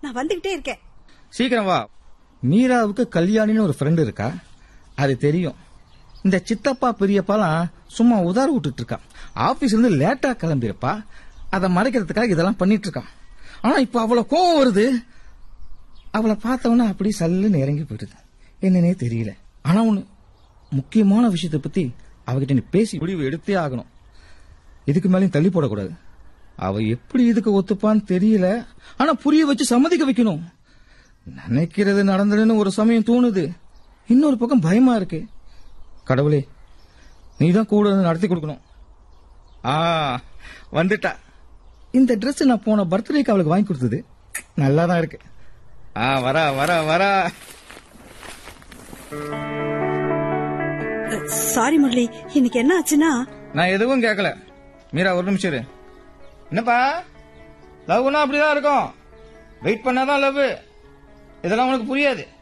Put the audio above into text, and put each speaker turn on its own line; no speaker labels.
நான் வந்துகிட்டே இருக்கேன்
சீக்கிரம் வா மீராவுக்கு கல்யாணின்னு ஒரு ஃப்ரெண்டு இருக்கா அது தெரியும் இந்த சித்தப்பா பெரியப்பாலாம் சும்மா உதார விட்டுட்டு இருக்கான் ஆபீஸ்ல இருந்து லேட்டா கிளம்பியிருப்பா அதை மறைக்கிறதுக்காக இதெல்லாம் பண்ணிட்டு இருக்கான் ஆனா இப்ப அவ்வளவு கோவம் வருது அவளை பார்த்தவொன்னே அப்படி சல்லுன்னு இறங்கி போயிடுது என்னன்னே தெரியல ஆனா ஒண்ணு முக்கியமான விஷயத்தை பத்தி அவகிட்ட நீ பேசி முடிவு எடுத்தே ஆகணும் இதுக்கு மேலேயும் தள்ளி போடக்கூடாது அவ எப்படி இதுக்கு ஒத்துப்பான்னு தெரியல ஆனா புரிய வச்சு சம்மதிக்க வைக்கணும் நினைக்கிறது நடந்ததுன்னு ஒரு சமயம் தோணுது இன்னொரு பக்கம் பயமா இருக்கு கடவுளே நீதான் கூட இருந்து நடத்தி கொடுக்கணும் ஆ வந்துட்டா இந்த Dress நான் போன பர்த்டேக்கு அவளுக்கு வாங்கி கொடுத்தது நல்லா தான் இருக்கு ஆ வரா வரா வரா
சாரி முரளி இன்னைக்கு என்ன ஆச்சுன்னா
நான் எதுவும் கேட்கல மீரா ஒரு நிமிஷம் இரு என்னப்பா லவ்னா அப்படிதான் இருக்கும் வெயிட் பண்ணாதான் லவ் இதெல்லாம் உனக்கு புரியாது